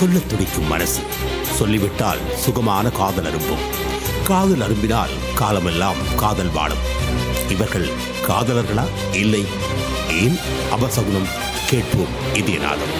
சொல்லத் துடிக்கும் மனசு சொல்லிவிட்டால் சுகமான காதல் அரும்பும் காதல் அரும்பினால் காலமெல்லாம் காதல் வாழும் இவர்கள் காதலர்களா இல்லை ஏன் அபசகுனம் கேட்போம் இதயநாதம்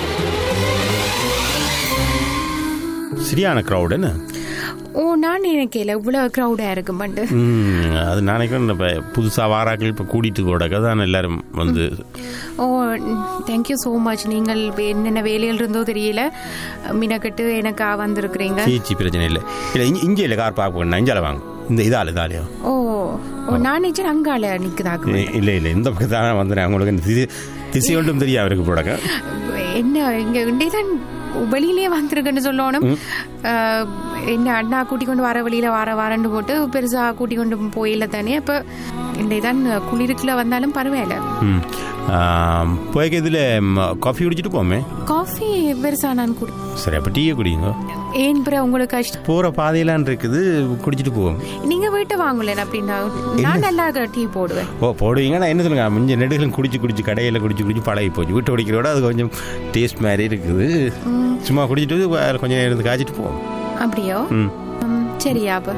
சரியான க்ரௌட் என்ன ஓ நான் நினைக்கல இவ்வளவு க்ரௌடா இருக்குமாண்டு ம், அது நினைக்கிறேன் இப்போ புதுசாக வாராக்கள் இப்போ கூட்டிட்டு கூட தான் எல்லாரும் வந்து ஓ தேங்க்யூ ஸோ மச் நீங்கள் வே- என்னென்ன வேலையில் இருந்தோ தெரியல மினக்கட்டு எனக்கா வந்திருக்கிறீங்க சீச்சி பிரச்சனை இல்லை இல்லை இங்கே இங்கே இல்லை கார் பார்க்க வேண்டாம் இஞ்சால வாங்க இந்த இதால் இதாலையோ ஓ ஓ நான் நினைச்சேன் அங்கால நிக்குதாக்கு இல்லை இல்லை இந்த பக்கம் தான் வந்துடுறேன் உங்களுக்கு இந்த திசை திசை ஒன்றும் தெரியும் அவருக்கு போடக்க என்ன இங்க இண்டேதான் வெளியிலே வந்திருக்குன்னு சொல்லணும் அஹ், என்ன அண்ணா கூட்டி கொண்டு வர வழியில வர வரன்னு போட்டு பெருசா கூட்டி கொண்டு போயில தானே அப்ப இண்டேதான் குளிருக்குள்ள வந்தாலும் பரவாயில்ல ம் போய்க்கு இதில் காஃபி குடிச்சிட்டு போமே காஃபி பெருசா நான் குடி சரி அப்போ டீயை குடிங்க ஏன் பிற உங்களுக்கு கஷ்டம் போகிற பாதையெல்லாம் இருக்குது குடிச்சிட்டு போவோம் நீங்க வீட்டை வாங்கல அப்படின்னா நான் நல்லா டீ போடுவேன் ஓ போடுவீங்க நான் என்ன சொல்லுங்க முஞ்ச நெடுகளும் குடிச்சு குடிச்சு கடையில் குடிச்சு குடிச்சு பழகி போச்சு வீட்டை குடிக்கிறோட அது கொஞ்சம் டேஸ்ட் மாதிரி இருக்குது சும்மா குடிச்சிட்டு அதில் கொஞ்சம் நேரம் இருந்து காய்ச்சிட்டு போவோம் அப்படியோ ம் ம், சரியா அப்ப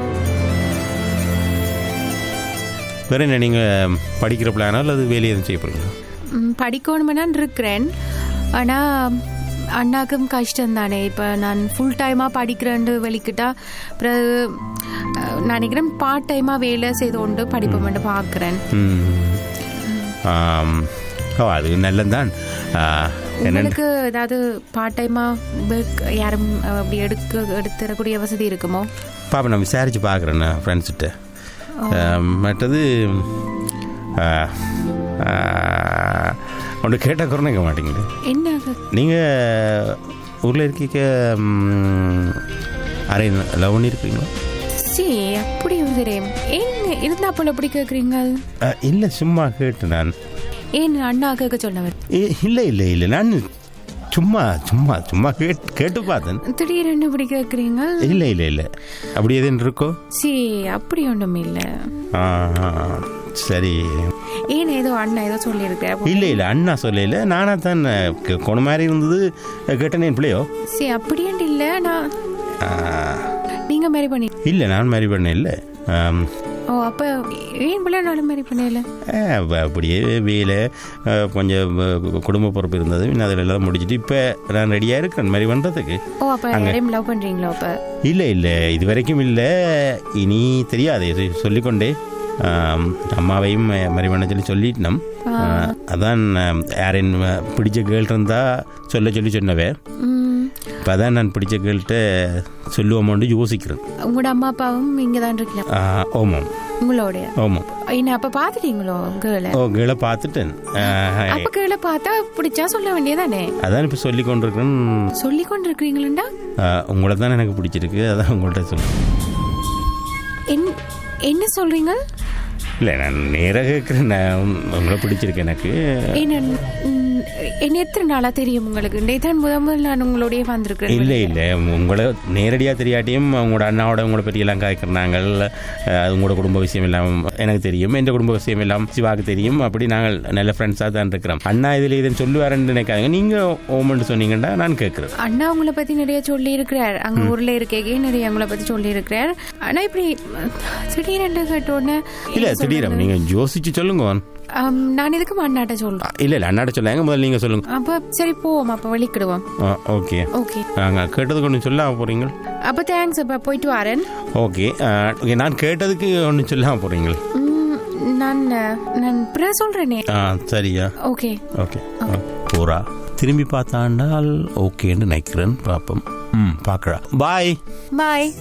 வேற என்ன நீங்கள் படிக்கிற பிளானா அல்லது வேலையை எதுவும் செய்ய போகிறீங்களா ம், படிக்கணுமென்னு இருக்கிறேன் ஆனா அண்ணாக்கும் கஷ்டம் தானே இப்போ நான் ஃபுல் டைமாக படிக்கிறேன்னு வெளிக்கிட்டா பிறகு அஹ், நான் நினைக்கிறேன் பார்ட் டைமாக வேலை செய்து கொண்டு படிப்போம்னு பார்க்குறேன் ம் ஆம். ஓ அது நல்லதுதான் என்ன உங்களுக்கு ஏதாவது பார்ட் டைமாக யாரும் அஹ், அப்படி எடுக்க எடுத்துடக்கூடிய வசதி இருக்குமோ பாப்பா நான் விசாரிச்சு பார்க்குறேண்ணா ஃப்ரெண்ட்ஸ்கிட்ட மற்றது ஆ, ஆ, ஒன்று கேட்டால் குறைக்க மாட்டீங்களே என்ன நீங்கள் ஊரில் இருக்கீங்க அரே லவ் பண்ணியிருக்கீங்களா சி அப்படி தெரியும் ஏன் இருந்தா போல எப்படி கேட்குறீங்க இல்லை சும்மா கேட்டு நான் ஏன் அண்ணா கேட்க சொன்னவர் இல்லை இல்லை இல்லை நான் சும்மா சும்மா சும்மா கேட் கேட்டு பார்த்தேன் திடீர்னு இப்படி கேட்குறீங்க இல்லை இல்லை இல்லை அப்படி எதுன்னு இருக்கோ சி அப்படி ஒன்றும் இல்லை ஆ, ஆ, சரி ஏன் ஏதோ அண்ணா ஏதோ சொல்லியிருக்காரு இல்லை இல்லை அண்ணா சொல்லல நானா தான் கே- கொண மாதிரி இருந்தது கேட்டேனே என் பிள்ளையோ சி அப்படின்ட்டு இல்லை நான் ஆ, நீங்க மேரி பண்ணி இல்லை நான் மாதிரி பண்ணேன் இல்லை ஆம், ஓ அப்ப ஏன் பிள்ளை நானும் மேரி பண்ணல ஆ, அப்ப அப்படியே வேலை ஆ, கொஞ்சம் ஆ, குடும்ப பொறுப்பு இருந்தது இன்னும் அதில் எல்லாம் முடிச்சிட்டு இப்போ நான் ரெடியாக இருக்கிறேன் மாதிரி பண்ணுறதுக்கு ஓ அப்ப யாரையும் லவ் பண்றீங்களா அப்ப இல்லை இல்லை இது வரைக்கும் இல்லை இனி தெரியாது இது சொல்லிக்கொண்டே ஆம், அம்மாவையும் மாதிரி பண்ண சொல்லி சொல்லிட்டோம் ஆ, அதான் ஆ, யாரையும் பிடிச்ச கேர்ள் இருந்தா சொல்ல சொல்லி சொன்னவே ம், இப்போ அதான் நான் பிடிச்ச கேர்ள்கிட்ட சொல்லுவோமோன்னு யோசிக்கிறேன் உங்களோட அம்மா அப்பாவும் இங்க தான் இருக்கலாம் ஆ, ஓமாம் உங்களோட ஓமாம் என்ன அப்ப பாத்துட்டீங்களோ கேள ஓ கேளை பார்த்துட்டேன் ஆ, அப்ப கேள பார்த்தா பிடிச்சா சொல்ல வேண்டியதானே அதான் இப்போ சொல்லி கொண்டிருக்கிறேன் சொல்லி கொண்டு இருக்கிறீங்களா ஆ, உங்களை தான் எனக்கு பிடிச்சிருக்கு அதான் உங்கள்கிட்ட சொல்லுவேன் என்ன சொல்றீங்க இல்லை நான் நேராக கேட்குறேன் நான் உங்க- உங்களை பிடிச்சிருக்கு எனக்கு என்ன ம், என்ன எத்தனை நாளா தெரியும் உங்களுக்கு இன்றைய முதல் முதல் நான் உங்களோடய வந்திருக்கிறேன் இல்லை இல்லை உங்களை நேரடியாக தெரியாட்டியும் உங்களோட அண்ணாவோட உங்களை பற்றியெல்லாம் காய்க்கிறாங்க அது உங்களோட குடும்ப விஷயம் எல்லாம் எனக்கு தெரியும் எந்த குடும்ப விஷயம் எல்லாம் சிவாக்கு தெரியும் அப்படி நாங்கள் நல்ல ஃப்ரெண்ட்ஸாக தான் இருக்கிறோம் அண்ணா இதில் இதன் சொல்லுவாருன்னு நினைக்காதீங்க நீங்கள் ஓமன்ட்டு சொன்னீங்கன்னா நான் கேட்குறேன் அண்ணா உங்களை பத்தி நிறைய சொல்லி இருக்கிறார் அங்க ஊர்ல இருக்கே நிறைய உங்களை பத்தி சொல்லி இருக்கிறார் ஆனா இப்படி திடீரென்று கேட்டோடனே இல்லை திடீரம் நீங்கள் யோசிச்சு சொல்லுங்க ஆம், நான் இதுக்கு அண்ணாட்ட சொல்றேன் இல்லை இல்லை அண்ணாட்ட சொல்லாங்க முதல்ல நீங்கள் சொல்லுங்க அப்ப சரி போவோம் அப்ப வெளிக்கிடுவோம் ஓகே ஓகே நாங்கள் கேட்டதுக்கு ஒன்று சொல்லாம போகிறீங்க அப்ப தேங்க்ஸ் அப்ப போயிட்டு வரேன் ஓகே ஓகே நான் கேட்டதுக்கு ஒன்று சொல்லாம போகிறீங்க ம், நான் நான் அப்புறம் சொல்றேனே ஆ சரியா ஓகே ஓகே பூரா திரும்பி பார்த்தாண்டால் ஓகேன்னு நினைக்கிறேன் பார்ப்போம் ம் பார்க்கலாம் பாய் பாய்